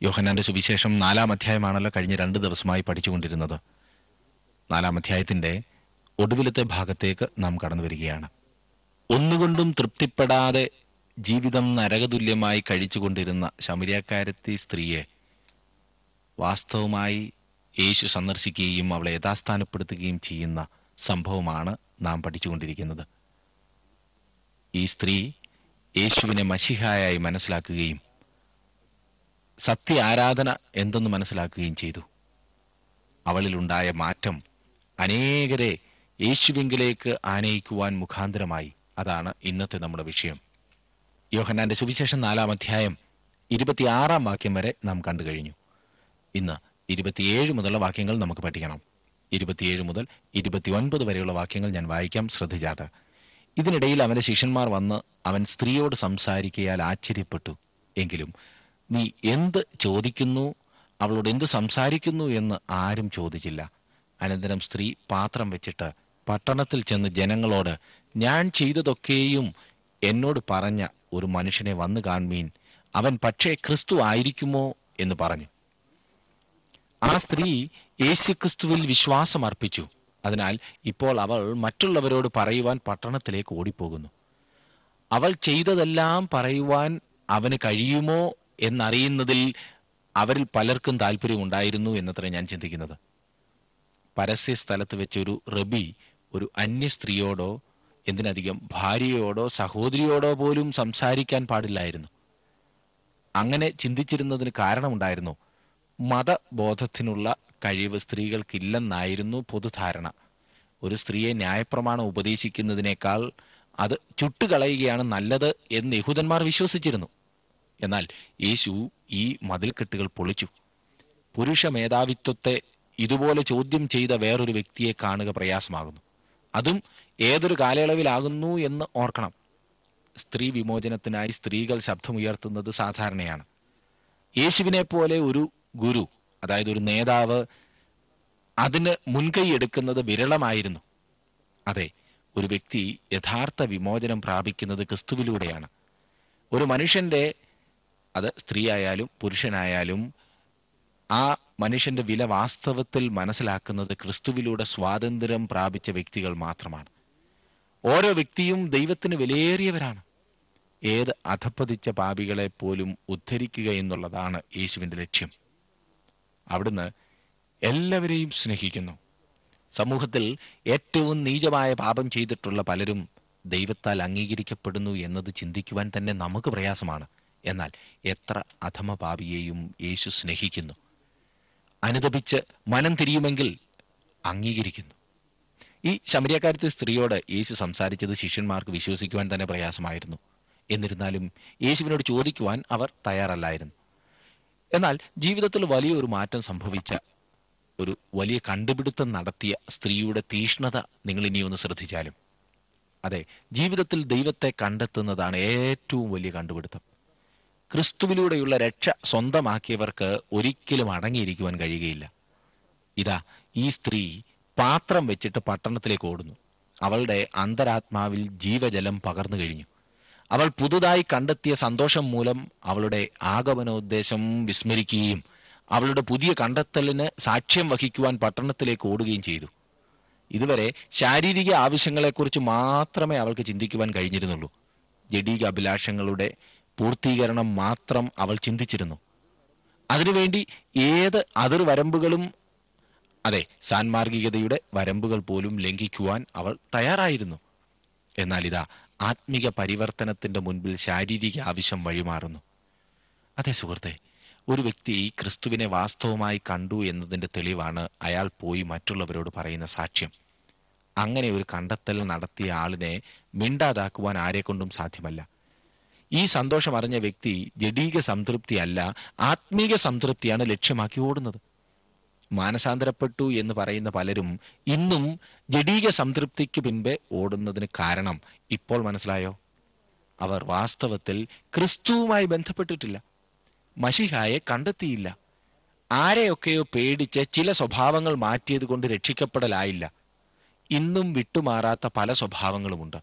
യോഹന്നാന്റെ സുവിശേഷം നാലാം അധ്യായമാണല്ലോ കഴിഞ്ഞ രണ്ട് ദിവസമായി പഠിച്ചുകൊണ്ടിരുന്നത് നാലാം അധ്യായത്തിന്റെ ഒടുവിലത്തെ ഭാഗത്തേക്ക് നാം കടന്നു വരികയാണ് ഒന്നുകൊണ്ടും തൃപ്തിപ്പെടാതെ ജീവിതം നരകതുല്യമായി കഴിച്ചുകൊണ്ടിരുന്ന ശമരിയാക്കാരത്തി സ്ത്രീയെ വാസ്തവമായി യേശു സന്ദർശിക്കുകയും അവളെ യഥാസ്ഥാനപ്പെടുത്തുകയും ചെയ്യുന്ന സംഭവമാണ് നാം പഠിച്ചുകൊണ്ടിരിക്കുന്നത് ഈ സ്ത്രീ യേശുവിനെ മഷിഹായായി മനസ്സിലാക്കുകയും സത്യ ആരാധന എന്തെന്ന് മനസ്സിലാക്കുകയും ചെയ്തു അവളിലുണ്ടായ മാറ്റം അനേകരെ യേശുവിങ്കിലേക്ക് ആനയിക്കുവാൻ മുഖാന്തരമായി അതാണ് ഇന്നത്തെ നമ്മുടെ വിഷയം യോഹന്നാന്റെ സുവിശേഷം നാലാം അധ്യായം ഇരുപത്തിയാറാം വാക്യം വരെ നാം കണ്ടു കഴിഞ്ഞു ഇന്ന് ഇരുപത്തിയേഴ് മുതലുള്ള വാക്യങ്ങൾ നമുക്ക് പഠിക്കണം ഇരുപത്തിയേഴ് മുതൽ ഇരുപത്തിയൊൻപത് വരെയുള്ള വാക്യങ്ങൾ ഞാൻ വായിക്കാം ശ്രദ്ധിച്ചാട്ട് ഇതിനിടയിൽ അവന്റെ ശിഷ്യന്മാർ വന്ന് അവൻ സ്ത്രീയോട് സംസാരിക്കയാൽ ആശ്ചര്യപ്പെട്ടു എങ്കിലും നീ എന്ത് ചോദിക്കുന്നു അവളോട് എന്ത് സംസാരിക്കുന്നു എന്ന് ആരും ചോദിച്ചില്ല അനന്തരം സ്ത്രീ പാത്രം വെച്ചിട്ട് പട്ടണത്തിൽ ചെന്ന് ജനങ്ങളോട് ഞാൻ ചെയ്തതൊക്കെയും എന്നോട് പറഞ്ഞ ഒരു മനുഷ്യനെ വന്നു കാൺമീൻ അവൻ പക്ഷേ ക്രിസ്തു ആയിരിക്കുമോ എന്ന് പറഞ്ഞു ആ സ്ത്രീ യേശുക്രിസ്തുവിൽ വിശ്വാസം അർപ്പിച്ചു അതിനാൽ ഇപ്പോൾ അവൾ മറ്റുള്ളവരോട് പറയുവാൻ പട്ടണത്തിലേക്ക് ഓടിപ്പോകുന്നു അവൾ ചെയ്തതെല്ലാം പറയുവാൻ അവന് കഴിയുമോ എന്നറിയുന്നതിൽ അവരിൽ പലർക്കും താല്പര്യമുണ്ടായിരുന്നു എന്നത്ര ഞാൻ ചിന്തിക്കുന്നത് പരസ്യ സ്ഥലത്ത് വെച്ചൊരു റബി ഒരു അന്യ സ്ത്രീയോടോ എന്തിനധികം ഭാര്യയോടോ സഹോദരിയോടോ പോലും സംസാരിക്കാൻ പാടില്ലായിരുന്നു അങ്ങനെ ചിന്തിച്ചിരുന്നതിന് കാരണമുണ്ടായിരുന്നു മതബോധത്തിനുള്ള കഴിവ് സ്ത്രീകൾക്കില്ലെന്നായിരുന്നു പൊതുധാരണ ഒരു സ്ത്രീയെ ന്യായപ്രമാണം ഉപദേശിക്കുന്നതിനേക്കാൾ അത് ചുട്ടുകളയുകയാണ് നല്ലത് എന്ന് യഹൂദന്മാർ വിശ്വസിച്ചിരുന്നു എന്നാൽ യേശു ഈ മതിൽക്കെട്ടുകൾ പൊളിച്ചു പുരുഷ മേധാവിത്വത്തെ ഇതുപോലെ ചോദ്യം ചെയ്ത വേറൊരു വ്യക്തിയെ കാണുക പ്രയാസമാകുന്നു അതും ഏതൊരു കാലയളവിലാകുന്നു എന്ന് ഓർക്കണം സ്ത്രീ വിമോചനത്തിനായി സ്ത്രീകൾ ശബ്ദമുയർത്തുന്നത് സാധാരണയാണ് യേശുവിനെ പോലെ ഒരു ഗുരു അതായത് ഒരു നേതാവ് അതിന് മുൻകൈ എടുക്കുന്നത് വിരളമായിരുന്നു അതെ ഒരു വ്യക്തി യഥാർത്ഥ വിമോചനം പ്രാപിക്കുന്നത് ക്രിസ്തുവിലൂടെയാണ് ഒരു മനുഷ്യന്റെ അത് സ്ത്രീയായാലും പുരുഷനായാലും ആ മനുഷ്യന്റെ വില വാസ്തവത്തിൽ മനസ്സിലാക്കുന്നത് ക്രിസ്തുവിലൂടെ സ്വാതന്ത്ര്യം പ്രാപിച്ച വ്യക്തികൾ മാത്രമാണ് ഓരോ വ്യക്തിയും ദൈവത്തിന് വിലയേറിയവരാണ് ഏത് അധപ്പതിച്ച പാപികളെ പോലും ഉദ്ധരിക്കുക എന്നുള്ളതാണ് യേശുവിന്റെ ലക്ഷ്യം അവിടുന്ന് എല്ലാവരെയും സ്നേഹിക്കുന്നു സമൂഹത്തിൽ ഏറ്റവും നീചമായ പാപം ചെയ്തിട്ടുള്ള പലരും ദൈവത്താൽ അംഗീകരിക്കപ്പെടുന്നു എന്നത് ചിന്തിക്കുവാൻ തന്നെ നമുക്ക് പ്രയാസമാണ് എന്നാൽ എത്ര അധമ പാപിയെയും യേശു സ്നേഹിക്കുന്നു അനുദപിച്ച് മനം തിരിയുമെങ്കിൽ അംഗീകരിക്കുന്നു ഈ ശമരിയക്കാരത്തെ സ്ത്രീയോട് യേശു സംസാരിച്ചത് ശിഷ്യന്മാർക്ക് വിശ്വസിക്കുവാൻ തന്നെ പ്രയാസമായിരുന്നു എന്നിരുന്നാലും യേശുവിനോട് ചോദിക്കുവാൻ അവർ തയ്യാറല്ലായിരുന്നു എന്നാൽ ജീവിതത്തിൽ വലിയൊരു മാറ്റം സംഭവിച്ച ഒരു വലിയ കണ്ടുപിടുത്തം നടത്തിയ സ്ത്രീയുടെ തീഷ്ണത നിങ്ങൾ ഇനി ഒന്ന് ശ്രദ്ധിച്ചാലും അതെ ജീവിതത്തിൽ ദൈവത്തെ കണ്ടെത്തുന്നതാണ് ഏറ്റവും വലിയ കണ്ടുപിടുത്തം ക്രിസ്തുവിലൂടെയുള്ള രക്ഷ സ്വന്തമാക്കിയവർക്ക് ഒരിക്കലും അടങ്ങിയിരിക്കുവാൻ കഴിയുകയില്ല ഇതാ ഈ സ്ത്രീ പാത്രം വെച്ചിട്ട് പട്ടണത്തിലേക്ക് ഓടുന്നു അവളുടെ അന്തരാത്മാവിൽ ജീവജലം പകർന്നു കഴിഞ്ഞു അവൾ പുതുതായി കണ്ടെത്തിയ സന്തോഷം മൂലം അവളുടെ ആഗമനോദ്ദേശം വിസ്മരിക്കുകയും അവളുടെ പുതിയ കണ്ടെത്തലിന് സാക്ഷ്യം വഹിക്കുവാൻ പട്ടണത്തിലേക്ക് ഓടുകയും ചെയ്തു ഇതുവരെ ശാരീരിക ആവശ്യങ്ങളെക്കുറിച്ച് മാത്രമേ അവൾക്ക് ചിന്തിക്കുവാൻ കഴിഞ്ഞിരുന്നുള്ളൂ ജഡീക അഭിലാഷങ്ങളുടെ പൂർത്തീകരണം മാത്രം അവൾ ചിന്തിച്ചിരുന്നു അതിനുവേണ്ടി ഏത് അതിർവരമ്പുകളും അതെ സാൻമാർഗികതയുടെ വരമ്പുകൾ പോലും ലംഘിക്കുവാൻ അവൾ തയ്യാറായിരുന്നു എന്നാൽ ഇതാ ആത്മിക പരിവർത്തനത്തിന്റെ മുൻപിൽ ശാരീരിക ആവശ്യം വഴിമാറുന്നു അതെ സുഹൃത്തെ ഒരു വ്യക്തി ക്രിസ്തുവിനെ വാസ്തവമായി കണ്ടു എന്നതിന്റെ തെളിവാണ് അയാൾ പോയി മറ്റുള്ളവരോട് പറയുന്ന സാക്ഷ്യം അങ്ങനെ ഒരു കണ്ടെത്തൽ നടത്തിയ ആളിനെ മിണ്ടാതാക്കുവാൻ ആരെക്കൊണ്ടും സാധ്യമല്ല ഈ സന്തോഷം അറിഞ്ഞ വ്യക്തി ജഡീക സംതൃപ്തിയല്ല ആത്മീക സംതൃപ്തിയാണ് ലക്ഷ്യമാക്കി ഓടുന്നത് മാനസാന്തരപ്പെട്ടു എന്ന് പറയുന്ന പലരും ഇന്നും ജഡീക സംതൃപ്തിക്ക് പിൻപേ ഓടുന്നതിന് കാരണം ഇപ്പോൾ മനസ്സിലായോ അവർ വാസ്തവത്തിൽ ക്രിസ്തുവുമായി ബന്ധപ്പെട്ടിട്ടില്ല മഷിഹായെ കണ്ടെത്തിയില്ല ആരെയൊക്കെയോ പേടിച്ച് ചില സ്വഭാവങ്ങൾ മാറ്റിയത് കൊണ്ട് രക്ഷിക്കപ്പെടലായില്ല ഇന്നും വിട്ടുമാറാത്ത പല സ്വഭാവങ്ങളുമുണ്ട്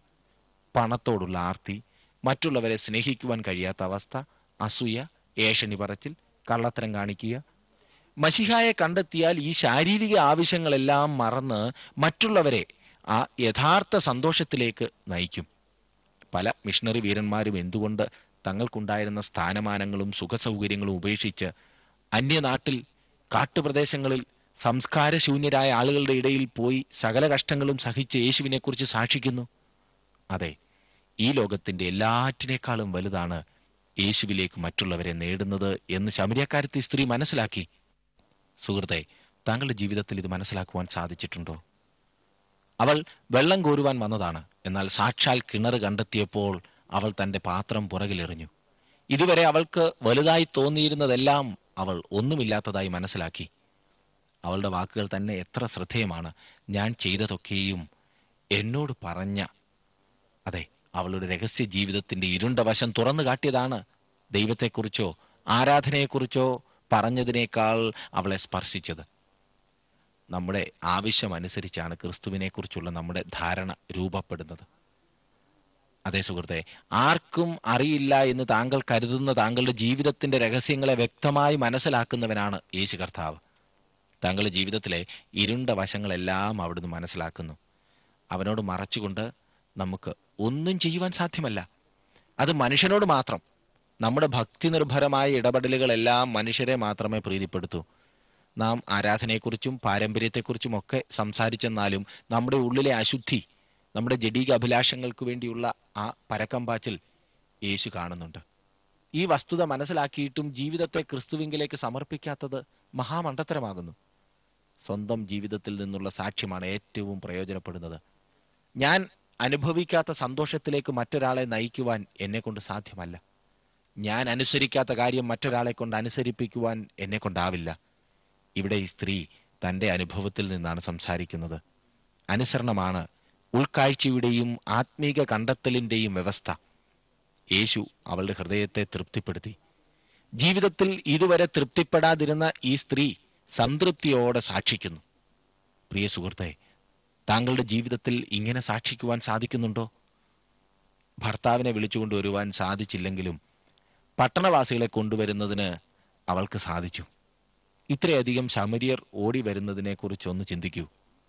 പണത്തോടുള്ള ആർത്തി മറ്റുള്ളവരെ സ്നേഹിക്കുവാൻ കഴിയാത്ത അവസ്ഥ അസൂയ ഏഷണി പറച്ചിൽ കള്ളത്തരം കാണിക്കുക മഷിഹായെ കണ്ടെത്തിയാൽ ഈ ശാരീരിക ആവശ്യങ്ങളെല്ലാം മറന്ന് മറ്റുള്ളവരെ ആ യഥാർത്ഥ സന്തോഷത്തിലേക്ക് നയിക്കും പല മിഷണറി വീരന്മാരും എന്തുകൊണ്ട് തങ്ങൾക്കുണ്ടായിരുന്ന സ്ഥാനമാനങ്ങളും സുഖസൗകര്യങ്ങളും ഉപേക്ഷിച്ച് അന്യനാട്ടിൽ കാട്ടുപ്രദേശങ്ങളിൽ സംസ്കാരശൂന്യരായ ആളുകളുടെ ഇടയിൽ പോയി സകല കഷ്ടങ്ങളും സഹിച്ച് യേശുവിനെക്കുറിച്ച് സാക്ഷിക്കുന്നു അതെ ഈ ലോകത്തിന്റെ എല്ലാറ്റിനേക്കാളും വലുതാണ് യേശുവിലേക്ക് മറ്റുള്ളവരെ നേടുന്നത് എന്ന് ശമരിയക്കാരത്തെ സ്ത്രീ മനസ്സിലാക്കി സുഹൃത്തെ താങ്കളുടെ ജീവിതത്തിൽ ഇത് മനസ്സിലാക്കുവാൻ സാധിച്ചിട്ടുണ്ടോ അവൾ വെള്ളം കോരുവാൻ വന്നതാണ് എന്നാൽ സാക്ഷാൽ കിണർ കണ്ടെത്തിയപ്പോൾ അവൾ തന്റെ പാത്രം പുറകിലെറിഞ്ഞു ഇതുവരെ അവൾക്ക് വലുതായി തോന്നിയിരുന്നതെല്ലാം അവൾ ഒന്നുമില്ലാത്തതായി മനസ്സിലാക്കി അവളുടെ വാക്കുകൾ തന്നെ എത്ര ശ്രദ്ധേയമാണ് ഞാൻ ചെയ്തതൊക്കെയും എന്നോട് പറഞ്ഞ അതെ അവളുടെ രഹസ്യ ജീവിതത്തിന്റെ ഇരുണ്ട വശം തുറന്നു കാട്ടിയതാണ് ദൈവത്തെക്കുറിച്ചോ ആരാധനയെക്കുറിച്ചോ പറഞ്ഞതിനേക്കാൾ അവളെ സ്പർശിച്ചത് നമ്മുടെ ആവശ്യമനുസരിച്ചാണ് ക്രിസ്തുവിനെക്കുറിച്ചുള്ള നമ്മുടെ ധാരണ രൂപപ്പെടുന്നത് അതെ സുഹൃത്തെ ആർക്കും അറിയില്ല എന്ന് താങ്കൾ കരുതുന്ന താങ്കളുടെ ജീവിതത്തിന്റെ രഹസ്യങ്ങളെ വ്യക്തമായി മനസ്സിലാക്കുന്നവനാണ് യേശു കർത്താവ് താങ്കളുടെ ജീവിതത്തിലെ ഇരുണ്ട വശങ്ങളെല്ലാം അവിടുന്ന് മനസ്സിലാക്കുന്നു അവനോട് മറച്ചുകൊണ്ട് നമുക്ക് ഒന്നും ചെയ്യുവാൻ സാധ്യമല്ല അത് മനുഷ്യനോട് മാത്രം നമ്മുടെ ഭക്തി നിർഭരമായ ഇടപെടലുകളെല്ലാം മനുഷ്യരെ മാത്രമേ പ്രീതിപ്പെടുത്തൂ നാം ആരാധനയെക്കുറിച്ചും പാരമ്പര്യത്തെക്കുറിച്ചും ഒക്കെ സംസാരിച്ചെന്നാലും നമ്മുടെ ഉള്ളിലെ അശുദ്ധി നമ്മുടെ ജഡീക അഭിലാഷങ്ങൾക്ക് വേണ്ടിയുള്ള ആ പരക്കമ്പാച്ചിൽ യേശു കാണുന്നുണ്ട് ഈ വസ്തുത മനസ്സിലാക്കിയിട്ടും ജീവിതത്തെ ക്രിസ്തുവിങ്കിലേക്ക് സമർപ്പിക്കാത്തത് മഹാമണ്ഡത്തരമാകുന്നു സ്വന്തം ജീവിതത്തിൽ നിന്നുള്ള സാക്ഷ്യമാണ് ഏറ്റവും പ്രയോജനപ്പെടുന്നത് ഞാൻ അനുഭവിക്കാത്ത സന്തോഷത്തിലേക്ക് മറ്റൊരാളെ നയിക്കുവാൻ എന്നെ കൊണ്ട് സാധ്യമല്ല ഞാൻ അനുസരിക്കാത്ത കാര്യം മറ്റൊരാളെ കൊണ്ട് അനുസരിപ്പിക്കുവാൻ എന്നെ കൊണ്ടാവില്ല ഇവിടെ ഈ സ്ത്രീ തന്റെ അനുഭവത്തിൽ നിന്നാണ് സംസാരിക്കുന്നത് അനുസരണമാണ് ഉൾക്കാഴ്ചയുടെയും ആത്മീക കണ്ടെത്തലിന്റെയും വ്യവസ്ഥ യേശു അവളുടെ ഹൃദയത്തെ തൃപ്തിപ്പെടുത്തി ജീവിതത്തിൽ ഇതുവരെ തൃപ്തിപ്പെടാതിരുന്ന ഈ സ്ത്രീ സംതൃപ്തിയോടെ സാക്ഷിക്കുന്നു പ്രിയ സുഹൃത്തെ താങ്കളുടെ ജീവിതത്തിൽ ഇങ്ങനെ സാക്ഷിക്കുവാൻ സാധിക്കുന്നുണ്ടോ ഭർത്താവിനെ വിളിച്ചുകൊണ്ടുവരുവാൻ സാധിച്ചില്ലെങ്കിലും പട്ടണവാസികളെ കൊണ്ടുവരുന്നതിന് അവൾക്ക് സാധിച്ചു ഇത്രയധികം ശമരിയർ ഓടി വരുന്നതിനെ കുറിച്ചൊന്ന് ചിന്തിക്കൂ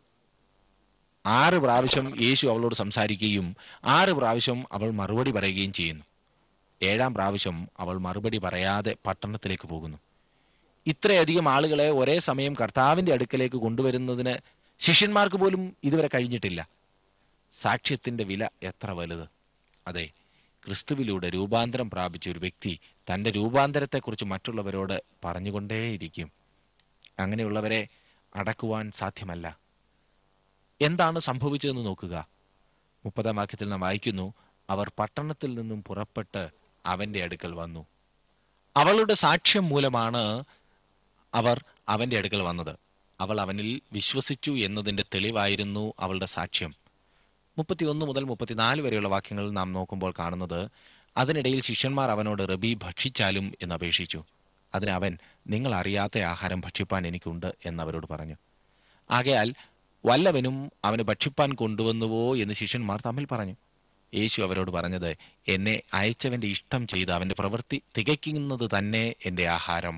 ആറ് പ്രാവശ്യം യേശു അവളോട് സംസാരിക്കുകയും ആറ് പ്രാവശ്യം അവൾ മറുപടി പറയുകയും ചെയ്യുന്നു ഏഴാം പ്രാവശ്യം അവൾ മറുപടി പറയാതെ പട്ടണത്തിലേക്ക് പോകുന്നു ഇത്രയധികം ആളുകളെ ഒരേ സമയം കർത്താവിന്റെ അടുക്കലേക്ക് കൊണ്ടുവരുന്നതിന് ശിഷ്യന്മാർക്ക് പോലും ഇതുവരെ കഴിഞ്ഞിട്ടില്ല സാക്ഷ്യത്തിന്റെ വില എത്ര വലുത് അതെ ക്രിസ്തുവിലൂടെ രൂപാന്തരം പ്രാപിച്ച ഒരു വ്യക്തി തന്റെ രൂപാന്തരത്തെക്കുറിച്ച് മറ്റുള്ളവരോട് പറഞ്ഞുകൊണ്ടേയിരിക്കും അങ്ങനെയുള്ളവരെ അടക്കുവാൻ സാധ്യമല്ല എന്താണ് സംഭവിച്ചതെന്ന് നോക്കുക മുപ്പതാം വാക്യത്തിൽ നാം വായിക്കുന്നു അവർ പട്ടണത്തിൽ നിന്നും പുറപ്പെട്ട് അവന്റെ അടുക്കൽ വന്നു അവളുടെ സാക്ഷ്യം മൂലമാണ് അവർ അവന്റെ അടുക്കൽ വന്നത് അവൾ അവനിൽ വിശ്വസിച്ചു എന്നതിന്റെ തെളിവായിരുന്നു അവളുടെ സാക്ഷ്യം മുപ്പത്തിയൊന്ന് മുതൽ മുപ്പത്തിനാല് വരെയുള്ള വാക്യങ്ങൾ നാം നോക്കുമ്പോൾ കാണുന്നത് അതിനിടയിൽ ശിഷ്യന്മാർ അവനോട് റബി ഭക്ഷിച്ചാലും എന്ന് അപേക്ഷിച്ചു അതിന് അവൻ നിങ്ങൾ അറിയാത്ത ആഹാരം ഭക്ഷിപ്പാൻ എനിക്കുണ്ട് എന്നവരോട് പറഞ്ഞു ആകയാൽ വല്ലവനും അവന് ഭക്ഷിപ്പാൻ കൊണ്ടുവന്നുവോ എന്ന് ശിഷ്യന്മാർ തമ്മിൽ പറഞ്ഞു യേശു അവരോട് പറഞ്ഞത് എന്നെ അയച്ചവന്റെ ഇഷ്ടം ചെയ്ത് അവന്റെ പ്രവൃത്തി തികയ്ക്കുന്നത് തന്നെ എന്റെ ആഹാരം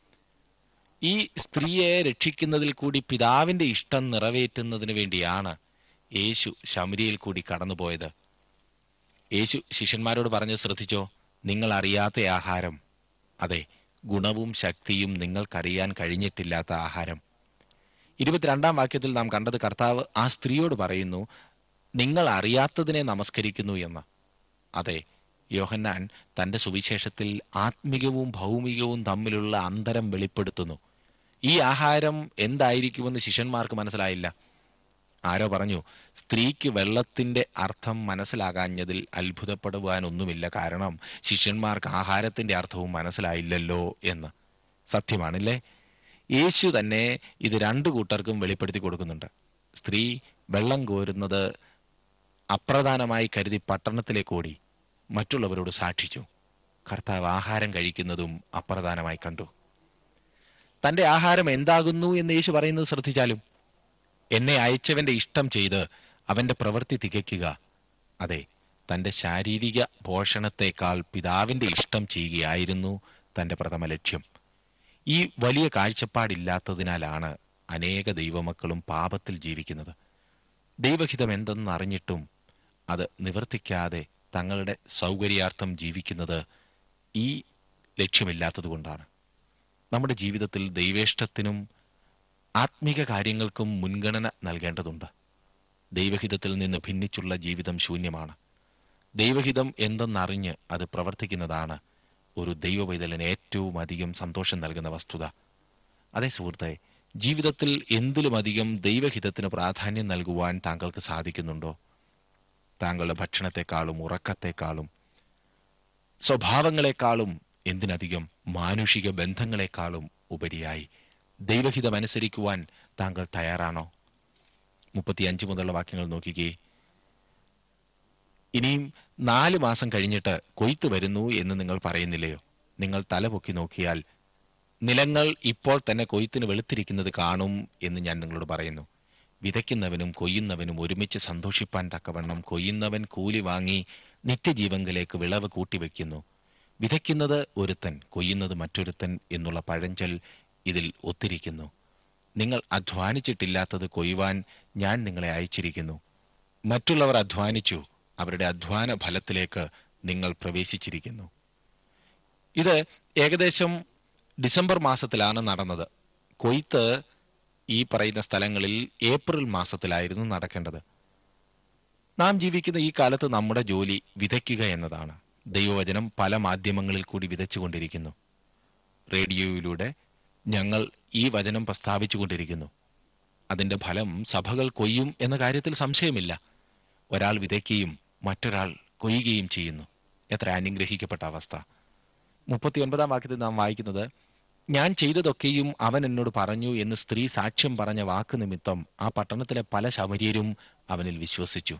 ഈ സ്ത്രീയെ രക്ഷിക്കുന്നതിൽ കൂടി പിതാവിന്റെ ഇഷ്ടം നിറവേറ്റുന്നതിന് വേണ്ടിയാണ് യേശു ശമരിയിൽ കൂടി കടന്നുപോയത് യേശു ശിഷ്യന്മാരോട് പറഞ്ഞ് ശ്രദ്ധിച്ചോ നിങ്ങൾ അറിയാത്ത ആഹാരം അതെ ഗുണവും ശക്തിയും നിങ്ങൾക്കറിയാൻ കഴിഞ്ഞിട്ടില്ലാത്ത ആഹാരം ഇരുപത്തിരണ്ടാം വാക്യത്തിൽ നാം കണ്ടത് കർത്താവ് ആ സ്ത്രീയോട് പറയുന്നു നിങ്ങൾ അറിയാത്തതിനെ നമസ്കരിക്കുന്നു എന്ന് അതെ യോഹന്നാൻ തന്റെ സുവിശേഷത്തിൽ ആത്മികവും ഭൗമികവും തമ്മിലുള്ള അന്തരം വെളിപ്പെടുത്തുന്നു ഈ ആഹാരം എന്തായിരിക്കുമെന്ന് ശിഷ്യന്മാർക്ക് മനസ്സിലായില്ല ആരോ പറഞ്ഞു സ്ത്രീക്ക് വെള്ളത്തിന്റെ അർത്ഥം മനസ്സിലാകാഞ്ഞതിൽ അത്ഭുതപ്പെടുവാനൊന്നുമില്ല കാരണം ശിഷ്യന്മാർക്ക് ആഹാരത്തിന്റെ അർത്ഥവും മനസ്സിലായില്ലല്ലോ എന്ന് സത്യമാണല്ലേ യേശു തന്നെ ഇത് രണ്ടു കൂട്ടർക്കും വെളിപ്പെടുത്തി കൊടുക്കുന്നുണ്ട് സ്ത്രീ വെള്ളം കോരുന്നത് അപ്രധാനമായി കരുതി പട്ടണത്തിലേക്ക് ഓടി മറ്റുള്ളവരോട് സാക്ഷിച്ചു കർത്താവ് ആഹാരം കഴിക്കുന്നതും അപ്രധാനമായി കണ്ടു തന്റെ ആഹാരം എന്താകുന്നു എന്ന് യേശു പറയുന്നത് ശ്രദ്ധിച്ചാലും എന്നെ അയച്ചവന്റെ ഇഷ്ടം ചെയ്ത് അവന്റെ പ്രവൃത്തി തികയ്ക്കുക അതെ തന്റെ ശാരീരിക പോഷണത്തെക്കാൾ പിതാവിന്റെ ഇഷ്ടം ചെയ്യുകയായിരുന്നു തന്റെ പ്രഥമ ലക്ഷ്യം ഈ വലിയ കാഴ്ചപ്പാടില്ലാത്തതിനാലാണ് അനേക ദൈവമക്കളും പാപത്തിൽ ജീവിക്കുന്നത് ദൈവഹിതം എന്തെന്ന് അറിഞ്ഞിട്ടും അത് നിവർത്തിക്കാതെ തങ്ങളുടെ സൗകര്യാർത്ഥം ജീവിക്കുന്നത് ഈ ലക്ഷ്യമില്ലാത്തതുകൊണ്ടാണ് നമ്മുടെ ജീവിതത്തിൽ ദൈവേഷ്ടത്തിനും ആത്മീക കാര്യങ്ങൾക്കും മുൻഗണന നൽകേണ്ടതുണ്ട് ദൈവഹിതത്തിൽ നിന്ന് ഭിന്നിച്ചുള്ള ജീവിതം ശൂന്യമാണ് ദൈവഹിതം എന്തെന്നറിഞ്ഞ് അത് പ്രവർത്തിക്കുന്നതാണ് ഒരു ദൈവവൈതലിന് ഏറ്റവും അധികം സന്തോഷം നൽകുന്ന വസ്തുത അതേ സുഹൃത്തെ ജീവിതത്തിൽ എന്തിലുമധികം ദൈവഹിതത്തിന് പ്രാധാന്യം നൽകുവാൻ താങ്കൾക്ക് സാധിക്കുന്നുണ്ടോ താങ്കളുടെ ഭക്ഷണത്തെക്കാളും ഉറക്കത്തെക്കാളും സ്വഭാവങ്ങളെക്കാളും എന്തിനധികം മാനുഷിക ബന്ധങ്ങളെക്കാളും ഉപരിയായി ദൈവഹിതം അനുസരിക്കുവാൻ താങ്കൾ തയ്യാറാണോ മുപ്പത്തിയഞ്ച് മുതലുള്ള വാക്യങ്ങൾ നോക്കിക്കേ ഇനിയും നാല് മാസം കഴിഞ്ഞിട്ട് കൊയ്ത്ത് വരുന്നു എന്ന് നിങ്ങൾ പറയുന്നില്ലയോ നിങ്ങൾ തലപൊക്കി നോക്കിയാൽ നിലങ്ങൾ ഇപ്പോൾ തന്നെ കൊയ്ത്തിന് വെളുത്തിരിക്കുന്നത് കാണും എന്ന് ഞാൻ നിങ്ങളോട് പറയുന്നു വിതയ്ക്കുന്നവനും കൊയ്യുന്നവനും ഒരുമിച്ച് സന്തോഷിപ്പാൻ തക്കവണ്ണം കൊയ്യുന്നവൻ കൂലി വാങ്ങി നിത്യജീവങ്കിലേക്ക് വിളവ് കൂട്ടിവെക്കുന്നു വിതയ്ക്കുന്നത് ഒരുത്തൻ കൊയ്യുന്നത് മറ്റൊരുത്തൻ എന്നുള്ള പഴഞ്ചൊൽ ഇതിൽ ഒത്തിരിക്കുന്നു നിങ്ങൾ അധ്വാനിച്ചിട്ടില്ലാത്തത് കൊയ്യുവാൻ ഞാൻ നിങ്ങളെ അയച്ചിരിക്കുന്നു മറ്റുള്ളവർ അധ്വാനിച്ചു അവരുടെ അധ്വാന ഫലത്തിലേക്ക് നിങ്ങൾ പ്രവേശിച്ചിരിക്കുന്നു ഇത് ഏകദേശം ഡിസംബർ മാസത്തിലാണ് നടന്നത് കൊയ്ത്ത് ഈ പറയുന്ന സ്ഥലങ്ങളിൽ ഏപ്രിൽ മാസത്തിലായിരുന്നു നടക്കേണ്ടത് നാം ജീവിക്കുന്ന ഈ കാലത്ത് നമ്മുടെ ജോലി വിതയ്ക്കുക എന്നതാണ് ദൈവവചനം പല മാധ്യമങ്ങളിൽ കൂടി വിതച്ചുകൊണ്ടിരിക്കുന്നു റേഡിയോയിലൂടെ ഞങ്ങൾ ഈ വചനം പ്രസ്താവിച്ചുകൊണ്ടിരിക്കുന്നു അതിന്റെ ഫലം സഭകൾ കൊയ്യും എന്ന കാര്യത്തിൽ സംശയമില്ല ഒരാൾ വിതയ്ക്കുകയും മറ്റൊരാൾ കൊയ്യുകയും ചെയ്യുന്നു എത്ര അനുഗ്രഹിക്കപ്പെട്ട അവസ്ഥ മുപ്പത്തിയൊൻപതാം വാക്യത്തിൽ നാം വായിക്കുന്നത് ഞാൻ ചെയ്തതൊക്കെയും അവൻ എന്നോട് പറഞ്ഞു എന്ന് സ്ത്രീ സാക്ഷ്യം പറഞ്ഞ വാക്ക് നിമിത്തം ആ പട്ടണത്തിലെ പല ശമര്യരും അവനിൽ വിശ്വസിച്ചു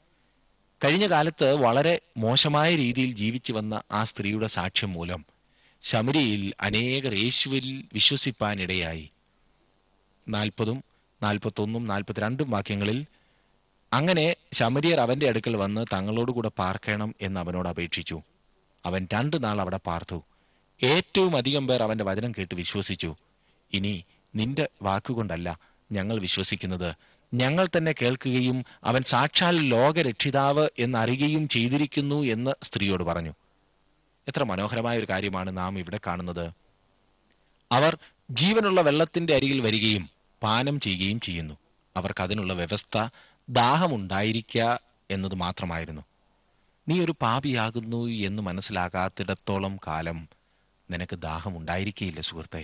കഴിഞ്ഞ കാലത്ത് വളരെ മോശമായ രീതിയിൽ ജീവിച്ചു വന്ന ആ സ്ത്രീയുടെ സാക്ഷ്യം മൂലം ശമരിയിൽ അനേകർ യേശുവിൽ വിശ്വസിപ്പാനിടയായി നാൽപ്പതും നാൽപ്പത്തൊന്നും നാൽപ്പത്തിരണ്ടും വാക്യങ്ങളിൽ അങ്ങനെ ശമരിയർ അവന്റെ അടുക്കൽ വന്ന് തങ്ങളോടുകൂടെ പാർക്കണം എന്ന് അവനോട് അപേക്ഷിച്ചു അവൻ രണ്ടു നാൾ അവിടെ പാർത്തു ഏറ്റവും അധികം പേർ അവന്റെ വചനം കേട്ട് വിശ്വസിച്ചു ഇനി നിന്റെ വാക്കുകൊണ്ടല്ല ഞങ്ങൾ വിശ്വസിക്കുന്നത് ഞങ്ങൾ തന്നെ കേൾക്കുകയും അവൻ സാക്ഷാൽ ലോകരക്ഷിതാവ് എന്നറിയുകയും ചെയ്തിരിക്കുന്നു എന്ന് സ്ത്രീയോട് പറഞ്ഞു എത്ര മനോഹരമായ ഒരു കാര്യമാണ് നാം ഇവിടെ കാണുന്നത് അവർ ജീവനുള്ള വെള്ളത്തിന്റെ അരികിൽ വരികയും പാനം ചെയ്യുകയും ചെയ്യുന്നു അവർക്ക് അതിനുള്ള വ്യവസ്ഥ ദാഹമുണ്ടായിരിക്കുക എന്നത് മാത്രമായിരുന്നു നീ ഒരു പാപിയാകുന്നു എന്ന് മനസ്സിലാകാത്തിടത്തോളം കാലം നിനക്ക് ദാഹമുണ്ടായിരിക്കുകയില്ല സുഹൃത്തെ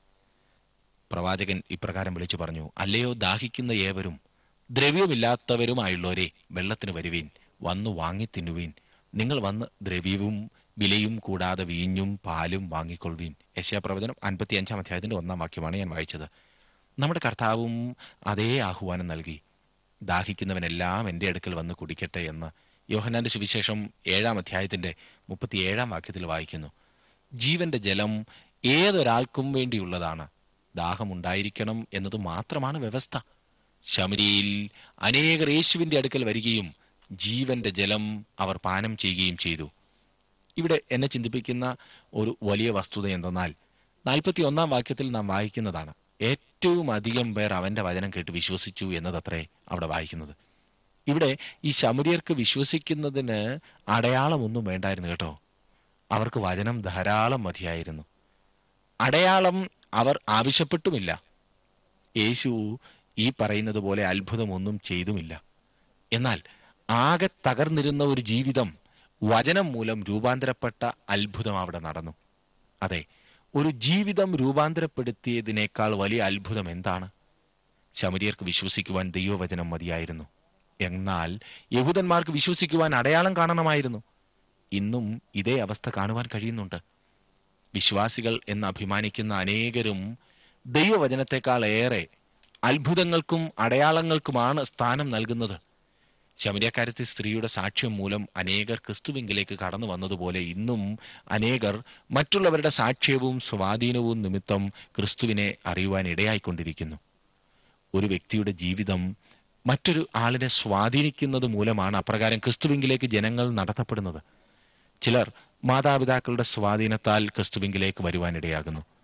പ്രവാചകൻ ഇപ്രകാരം വിളിച്ചു പറഞ്ഞു അല്ലയോ ദാഹിക്കുന്ന ഏവരും ദ്രവ്യമില്ലാത്തവരുമായുള്ളവരെ വെള്ളത്തിന് വരുവീൻ വന്നു വാങ്ങി തിന്നുവീൻ നിങ്ങൾ വന്ന് ദ്രവ്യവും വിലയും കൂടാതെ വീഞ്ഞും പാലും വാങ്ങിക്കൊള്ളുവീൻ യശയാപ്രവചനം അൻപത്തി അഞ്ചാം അധ്യായത്തിന്റെ ഒന്നാം വാക്യമാണ് ഞാൻ വായിച്ചത് നമ്മുടെ കർത്താവും അതേ ആഹ്വാനം നൽകി ദാഹിക്കുന്നവനെല്ലാം എൻ്റെ അടുക്കൽ വന്ന് കുടിക്കട്ടെ എന്ന് യോഹനാന്റെ സുവിശേഷം ഏഴാം അധ്യായത്തിന്റെ മുപ്പത്തിയേഴാം വാക്യത്തിൽ വായിക്കുന്നു ജീവന്റെ ജലം ഏതൊരാൾക്കും വേണ്ടിയുള്ളതാണ് ദാഹമുണ്ടായിരിക്കണം എന്നത് മാത്രമാണ് വ്യവസ്ഥ ശമരിയിൽ അനേകർ യേശുവിന്റെ അടുക്കൽ വരികയും ജീവന്റെ ജലം അവർ പാനം ചെയ്യുകയും ചെയ്തു ഇവിടെ എന്നെ ചിന്തിപ്പിക്കുന്ന ഒരു വലിയ വസ്തുത എന്തെന്നാൽ നാൽപ്പത്തി ഒന്നാം വാക്യത്തിൽ നാം വായിക്കുന്നതാണ് ഏറ്റവും അധികം പേർ അവന്റെ വചനം കേട്ട് വിശ്വസിച്ചു എന്നതത്രേ അവിടെ വായിക്കുന്നത് ഇവിടെ ഈ ശമരിയർക്ക് വിശ്വസിക്കുന്നതിന് അടയാളമൊന്നും വേണ്ടായിരുന്നു കേട്ടോ അവർക്ക് വചനം ധാരാളം മതിയായിരുന്നു അടയാളം അവർ ആവശ്യപ്പെട്ടുമില്ല യേശു ഈ പറയുന്നത് പോലെ അത്ഭുതമൊന്നും ചെയ്തുമില്ല എന്നാൽ ആകെ തകർന്നിരുന്ന ഒരു ജീവിതം വചനം മൂലം രൂപാന്തരപ്പെട്ട അത്ഭുതം അവിടെ നടന്നു അതെ ഒരു ജീവിതം രൂപാന്തരപ്പെടുത്തിയതിനേക്കാൾ വലിയ അത്ഭുതം എന്താണ് ശമരിയർക്ക് വിശ്വസിക്കുവാൻ ദൈവവചനം മതിയായിരുന്നു എന്നാൽ യഹൂദന്മാർക്ക് വിശ്വസിക്കുവാൻ അടയാളം കാണണമായിരുന്നു ഇന്നും ഇതേ അവസ്ഥ കാണുവാൻ കഴിയുന്നുണ്ട് വിശ്വാസികൾ എന്ന് അഭിമാനിക്കുന്ന അനേകരും ദൈവവചനത്തെക്കാൾ ഏറെ അത്ഭുതങ്ങൾക്കും അടയാളങ്ങൾക്കുമാണ് സ്ഥാനം നൽകുന്നത് ശമരിയക്കാരത്തെ സ്ത്രീയുടെ സാക്ഷ്യം മൂലം അനേകർ ക്രിസ്തുവിങ്കിലേക്ക് കടന്നു വന്നതുപോലെ ഇന്നും അനേകർ മറ്റുള്ളവരുടെ സാക്ഷ്യവും സ്വാധീനവും നിമിത്തം ക്രിസ്തുവിനെ അറിയുവാൻ ഇടയായിക്കൊണ്ടിരിക്കുന്നു ഒരു വ്യക്തിയുടെ ജീവിതം മറ്റൊരു ആളിനെ സ്വാധീനിക്കുന്നത് മൂലമാണ് അപ്രകാരം ക്രിസ്തുവിങ്കിലേക്ക് ജനങ്ങൾ നടത്തപ്പെടുന്നത് ചിലർ മാതാപിതാക്കളുടെ സ്വാധീനത്താൽ ക്രിസ്തുവിങ്കിലേക്ക് വരുവാനിടയാകുന്നു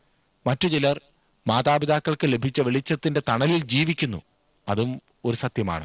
മറ്റു ചിലർ മാതാപിതാക്കൾക്ക് ലഭിച്ച വെളിച്ചത്തിന്റെ തണലിൽ ജീവിക്കുന്നു അതും ഒരു സത്യമാണ്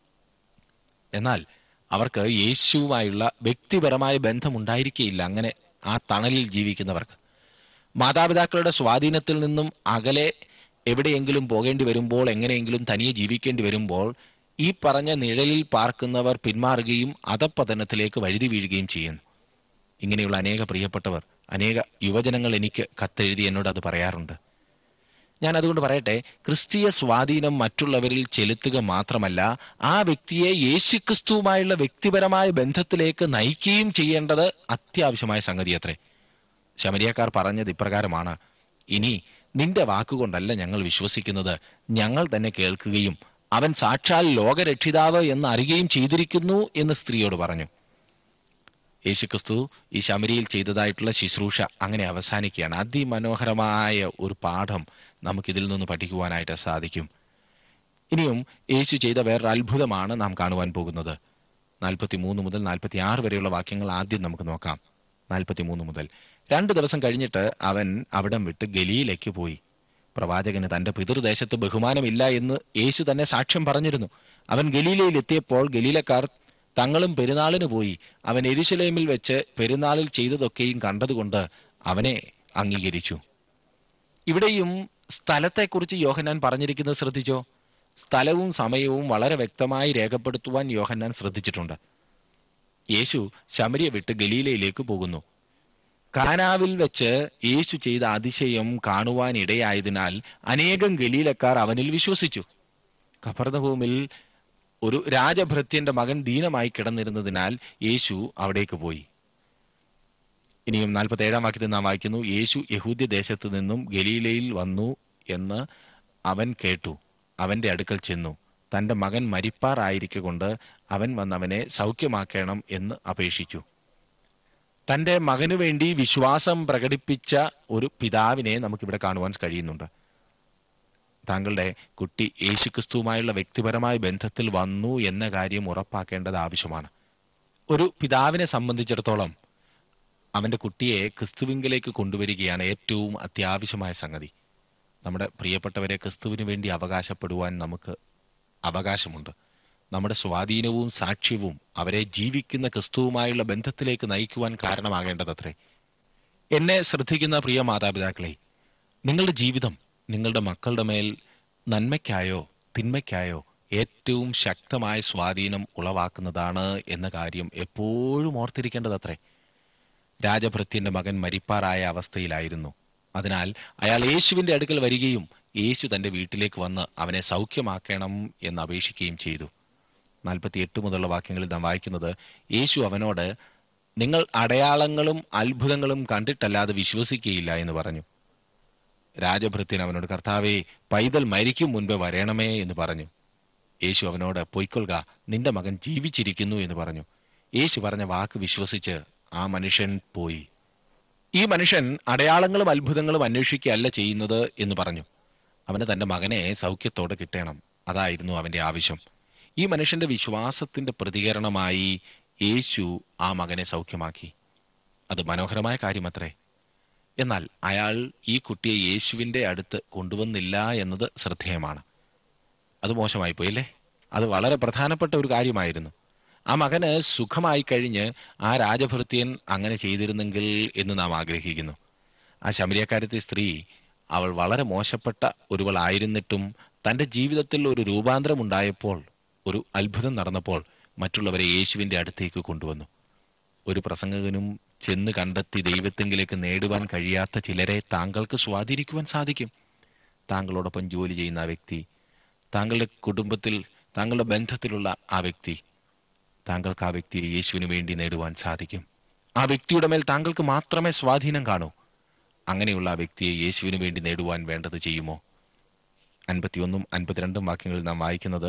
എന്നാൽ അവർക്ക് യേശുവുമായുള്ള വ്യക്തിപരമായ ബന്ധമുണ്ടായിരിക്കുകയില്ല അങ്ങനെ ആ തണലിൽ ജീവിക്കുന്നവർക്ക് മാതാപിതാക്കളുടെ സ്വാധീനത്തിൽ നിന്നും അകലെ എവിടെയെങ്കിലും പോകേണ്ടി വരുമ്പോൾ എങ്ങനെയെങ്കിലും തനിയെ ജീവിക്കേണ്ടി വരുമ്പോൾ ഈ പറഞ്ഞ നിഴലിൽ പാർക്കുന്നവർ പിന്മാറുകയും അധപ്പതനത്തിലേക്ക് വഴുതി വീഴുകയും ചെയ്യുന്നു ഇങ്ങനെയുള്ള അനേക പ്രിയപ്പെട്ടവർ അനേക യുവജനങ്ങൾ എനിക്ക് കത്തെഴുതി എന്നോട് അത് പറയാറുണ്ട് ഞാൻ അതുകൊണ്ട് പറയട്ടെ ക്രിസ്തീയ സ്വാധീനം മറ്റുള്ളവരിൽ ചെലുത്തുക മാത്രമല്ല ആ വ്യക്തിയെ യേശുക്രിസ്തുവുമായുള്ള വ്യക്തിപരമായ ബന്ധത്തിലേക്ക് നയിക്കുകയും ചെയ്യേണ്ടത് അത്യാവശ്യമായ സംഗതി അത്രേ ശമരിയക്കാർ പറഞ്ഞത് ഇപ്രകാരമാണ് ഇനി നിന്റെ വാക്കുകൊണ്ടല്ല ഞങ്ങൾ വിശ്വസിക്കുന്നത് ഞങ്ങൾ തന്നെ കേൾക്കുകയും അവൻ സാക്ഷാൽ ലോകരക്ഷിതാവ് എന്ന് അറിയുകയും ചെയ്തിരിക്കുന്നു എന്ന് സ്ത്രീയോട് പറഞ്ഞു യേശുക്രിസ്തു ഈ ശമരിയിൽ ചെയ്തതായിട്ടുള്ള ശുശ്രൂഷ അങ്ങനെ അവസാനിക്കുകയാണ് അതിമനോഹരമായ ഒരു പാഠം നമുക്കിതിൽ നിന്ന് പഠിക്കുവാനായിട്ട് സാധിക്കും ഇനിയും യേശു ചെയ്ത വേറൊരു അത്ഭുതമാണ് നാം കാണുവാൻ പോകുന്നത് നാൽപ്പത്തി മൂന്ന് മുതൽ നാൽപ്പത്തി ആറ് വരെയുള്ള വാക്യങ്ങൾ ആദ്യം നമുക്ക് നോക്കാം നാൽപ്പത്തി മൂന്ന് മുതൽ രണ്ട് ദിവസം കഴിഞ്ഞിട്ട് അവൻ അവിടം വിട്ട് ഗലിയിലേക്ക് പോയി പ്രവാചകന് തന്റെ പിതൃദേശത്ത് ബഹുമാനമില്ല എന്ന് യേശു തന്നെ സാക്ഷ്യം പറഞ്ഞിരുന്നു അവൻ ഗലീലയിൽ എത്തിയപ്പോൾ ഗലീലക്കാർ തങ്ങളും പെരുന്നാളിന് പോയി അവൻ എരുശലേമിൽ വെച്ച് പെരുന്നാളിൽ ചെയ്തതൊക്കെയും കണ്ടതുകൊണ്ട് അവനെ അംഗീകരിച്ചു ഇവിടെയും സ്ഥലത്തെക്കുറിച്ച് യോഹന്നാൻ പറഞ്ഞിരിക്കുന്നത് ശ്രദ്ധിച്ചോ സ്ഥലവും സമയവും വളരെ വ്യക്തമായി രേഖപ്പെടുത്തുവാൻ യോഹന്നാൻ ശ്രദ്ധിച്ചിട്ടുണ്ട് യേശു ശമരിയ വിട്ട് ഗലീലയിലേക്ക് പോകുന്നു കാനാവിൽ വെച്ച് യേശു ചെയ്ത അതിശയം കാണുവാൻ ഇടയായതിനാൽ അനേകം ഗലീലക്കാർ അവനിൽ വിശ്വസിച്ചു കഫർദഭൂമിൽ ഒരു രാജഭൃത്യന്റെ മകൻ ദീനമായി കിടന്നിരുന്നതിനാൽ യേശു അവിടേക്ക് പോയി ഇനിയും നാൽപ്പത്തി ഏഴാം വാക്യത്തിൽ നാം വായിക്കുന്നു യേശു യഹൂദ്യ ദേശത്തു നിന്നും ഗലീലയിൽ വന്നു എന്ന് അവൻ കേട്ടു അവന്റെ അടുക്കൽ ചെന്നു തന്റെ മകൻ മരിപ്പാറായിരിക്കൊണ്ട് അവൻ വന്നവനെ സൗഖ്യമാക്കണം എന്ന് അപേക്ഷിച്ചു തന്റെ മകനു വേണ്ടി വിശ്വാസം പ്രകടിപ്പിച്ച ഒരു പിതാവിനെ നമുക്കിവിടെ കാണുവാൻ കഴിയുന്നുണ്ട് താങ്കളുടെ കുട്ടി യേശുക്രിസ്തുവുമായുള്ള വ്യക്തിപരമായ ബന്ധത്തിൽ വന്നു എന്ന കാര്യം ഉറപ്പാക്കേണ്ടത് ആവശ്യമാണ് ഒരു പിതാവിനെ സംബന്ധിച്ചിടത്തോളം അവന്റെ കുട്ടിയെ ക്രിസ്തുവിങ്കിലേക്ക് കൊണ്ടുവരികയാണ് ഏറ്റവും അത്യാവശ്യമായ സംഗതി നമ്മുടെ പ്രിയപ്പെട്ടവരെ ക്രിസ്തുവിന് വേണ്ടി അവകാശപ്പെടുവാൻ നമുക്ക് അവകാശമുണ്ട് നമ്മുടെ സ്വാധീനവും സാക്ഷ്യവും അവരെ ജീവിക്കുന്ന ക്രിസ്തുവുമായുള്ള ബന്ധത്തിലേക്ക് നയിക്കുവാൻ കാരണമാകേണ്ടതത്രേ എന്നെ ശ്രദ്ധിക്കുന്ന പ്രിയ മാതാപിതാക്കളെ നിങ്ങളുടെ ജീവിതം നിങ്ങളുടെ മക്കളുടെ മേൽ നന്മയ്ക്കായോ തിന്മയ്ക്കായോ ഏറ്റവും ശക്തമായ സ്വാധീനം ഉളവാക്കുന്നതാണ് എന്ന കാര്യം എപ്പോഴും ഓർത്തിരിക്കേണ്ടതത്രേ രാജഭൃത്യന്റെ മകൻ മരിപ്പാറായ അവസ്ഥയിലായിരുന്നു അതിനാൽ അയാൾ യേശുവിന്റെ അടുക്കൽ വരികയും യേശു തന്റെ വീട്ടിലേക്ക് വന്ന് അവനെ സൗഖ്യമാക്കണം എന്ന് അപേക്ഷിക്കുകയും ചെയ്തു നാൽപ്പത്തി എട്ട് മുതലുള്ള വാക്യങ്ങളിൽ നാം വായിക്കുന്നത് യേശു അവനോട് നിങ്ങൾ അടയാളങ്ങളും അത്ഭുതങ്ങളും കണ്ടിട്ടല്ലാതെ വിശ്വസിക്കുകയില്ല എന്ന് പറഞ്ഞു രാജഭൃത്യൻ അവനോട് കർത്താവേ പൈതൽ മരിക്കും മുൻപ് വരണമേ എന്ന് പറഞ്ഞു യേശു അവനോട് പൊയ്ക്കൊള്ളുക നിന്റെ മകൻ ജീവിച്ചിരിക്കുന്നു എന്ന് പറഞ്ഞു യേശു പറഞ്ഞ വാക്ക് വിശ്വസിച്ച് ആ മനുഷ്യൻ പോയി ഈ മനുഷ്യൻ അടയാളങ്ങളും അത്ഭുതങ്ങളും അന്വേഷിക്കുകയല്ല ചെയ്യുന്നത് എന്ന് പറഞ്ഞു അവന് തന്റെ മകനെ സൗഖ്യത്തോടെ കിട്ടണം അതായിരുന്നു അവന്റെ ആവശ്യം ഈ മനുഷ്യന്റെ വിശ്വാസത്തിന്റെ പ്രതികരണമായി യേശു ആ മകനെ സൗഖ്യമാക്കി അത് മനോഹരമായ കാര്യമത്രേ എന്നാൽ അയാൾ ഈ കുട്ടിയെ യേശുവിന്റെ അടുത്ത് കൊണ്ടുവന്നില്ല എന്നത് ശ്രദ്ധേയമാണ് അത് മോശമായി പോയില്ലേ അത് വളരെ പ്രധാനപ്പെട്ട ഒരു കാര്യമായിരുന്നു ആ മകന് സുഖമായി കഴിഞ്ഞ് ആ രാജഭൃത്യൻ അങ്ങനെ ചെയ്തിരുന്നെങ്കിൽ എന്ന് നാം ആഗ്രഹിക്കുന്നു ആ ശമരിയക്കാരത്തെ സ്ത്രീ അവൾ വളരെ മോശപ്പെട്ട ഒരുവളായിരുന്നിട്ടും തന്റെ ജീവിതത്തിൽ ഒരു രൂപാന്തരം ഉണ്ടായപ്പോൾ ഒരു അത്ഭുതം നടന്നപ്പോൾ മറ്റുള്ളവരെ യേശുവിന്റെ അടുത്തേക്ക് കൊണ്ടുവന്നു ഒരു പ്രസംഗകനും ചെന്ന് കണ്ടെത്തി ദൈവത്തെങ്കിലേക്ക് നേടുവാൻ കഴിയാത്ത ചിലരെ താങ്കൾക്ക് സ്വാധീനിക്കുവാൻ സാധിക്കും താങ്കളോടൊപ്പം ജോലി ചെയ്യുന്ന ആ വ്യക്തി താങ്കളുടെ കുടുംബത്തിൽ താങ്കളുടെ ബന്ധത്തിലുള്ള ആ വ്യക്തി താങ്കൾക്ക് ആ വ്യക്തിയെ യേശുവിന് വേണ്ടി നേടുവാൻ സാധിക്കും ആ വ്യക്തിയുടെ മേൽ താങ്കൾക്ക് മാത്രമേ സ്വാധീനം കാണൂ അങ്ങനെയുള്ള ആ വ്യക്തിയെ യേശുവിന് വേണ്ടി നേടുവാൻ വേണ്ടത് ചെയ്യുമോ അൻപത്തിയൊന്നും അൻപത്തിരണ്ടും വാക്യങ്ങളിൽ നാം വായിക്കുന്നത്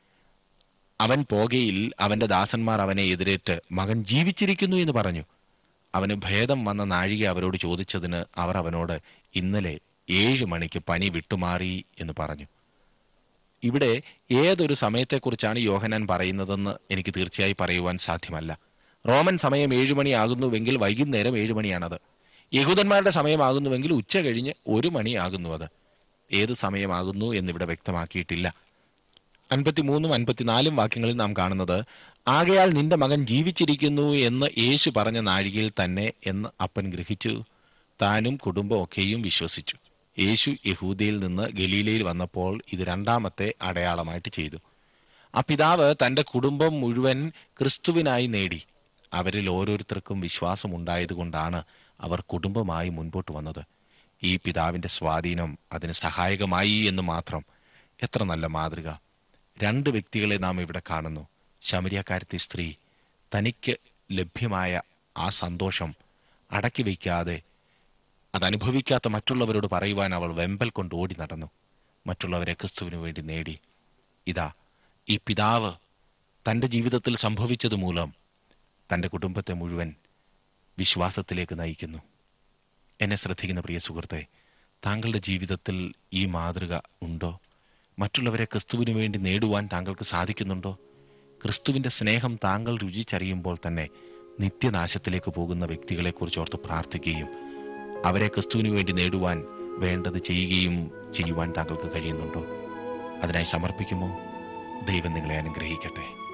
അവൻ പോകയിൽ അവന്റെ ദാസന്മാർ അവനെ എതിരേറ്റ് മകൻ ജീവിച്ചിരിക്കുന്നു എന്ന് പറഞ്ഞു അവന് ഭേദം വന്ന നാഴിക അവരോട് ചോദിച്ചതിന് അവർ അവനോട് ഇന്നലെ ഏഴ് മണിക്ക് പനി വിട്ടുമാറി എന്ന് പറഞ്ഞു ഇവിടെ ഏതൊരു സമയത്തെക്കുറിച്ചാണ് യോഹനാൻ പറയുന്നതെന്ന് എനിക്ക് തീർച്ചയായി പറയുവാൻ സാധ്യമല്ല റോമൻ സമയം ഏഴ് മണിയാകുന്നുവെങ്കിൽ വൈകുന്നേരം ഏഴ് മണിയാണത് യഹൂദന്മാരുടെ സമയമാകുന്നുവെങ്കിൽ ഉച്ച കഴിഞ്ഞ് ഒരു മണിയാകുന്നു അത് ഏത് സമയമാകുന്നു എന്നിവിടെ വ്യക്തമാക്കിയിട്ടില്ല അൻപത്തിമൂന്നും അൻപത്തിനാലും വാക്യങ്ങളിൽ നാം കാണുന്നത് ആകയാൽ നിന്റെ മകൻ ജീവിച്ചിരിക്കുന്നു എന്ന് യേശു പറഞ്ഞ നാഴികയിൽ തന്നെ എന്ന് അപ്പൻ ഗ്രഹിച്ചു താനും കുടുംബമൊക്കെയും വിശ്വസിച്ചു യേശു യഹൂദയിൽ നിന്ന് ഗലീലയിൽ വന്നപ്പോൾ ഇത് രണ്ടാമത്തെ അടയാളമായിട്ട് ചെയ്തു ആ പിതാവ് തന്റെ കുടുംബം മുഴുവൻ ക്രിസ്തുവിനായി നേടി അവരിൽ ഓരോരുത്തർക്കും വിശ്വാസമുണ്ടായതുകൊണ്ടാണ് അവർ കുടുംബമായി മുൻപോട്ട് വന്നത് ഈ പിതാവിന്റെ സ്വാധീനം അതിന് സഹായകമായി എന്ന് മാത്രം എത്ര നല്ല മാതൃക രണ്ട് വ്യക്തികളെ നാം ഇവിടെ കാണുന്നു ശമരിയക്കാരത്തി സ്ത്രീ തനിക്ക് ലഭ്യമായ ആ സന്തോഷം അടക്കി വയ്ക്കാതെ അതനുഭവിക്കാത്ത മറ്റുള്ളവരോട് പറയുവാൻ അവൾ വെമ്പൽ കൊണ്ട് ഓടി നടന്നു മറ്റുള്ളവരെ ക്രിസ്തുവിനു വേണ്ടി നേടി ഇതാ ഈ പിതാവ് തൻ്റെ ജീവിതത്തിൽ സംഭവിച്ചത് മൂലം തൻ്റെ കുടുംബത്തെ മുഴുവൻ വിശ്വാസത്തിലേക്ക് നയിക്കുന്നു എന്നെ ശ്രദ്ധിക്കുന്ന പ്രിയ സുഹൃത്തെ താങ്കളുടെ ജീവിതത്തിൽ ഈ മാതൃക ഉണ്ടോ മറ്റുള്ളവരെ ക്രിസ്തുവിനു വേണ്ടി നേടുവാൻ താങ്കൾക്ക് സാധിക്കുന്നുണ്ടോ ക്രിസ്തുവിൻ്റെ സ്നേഹം താങ്കൾ രുചിച്ചറിയുമ്പോൾ തന്നെ നിത്യനാശത്തിലേക്ക് പോകുന്ന വ്യക്തികളെക്കുറിച്ച് ഓർത്ത് പ്രാർത്ഥിക്കുകയും അവരെ ക്രിസ്തുവിനു വേണ്ടി നേടുവാൻ വേണ്ടത് ചെയ്യുകയും ചെയ്യുവാൻ താങ്കൾക്ക് കഴിയുന്നുണ്ടോ അതിനായി സമർപ്പിക്കുമോ ദൈവം നിങ്ങളെ അനുഗ്രഹിക്കട്ടെ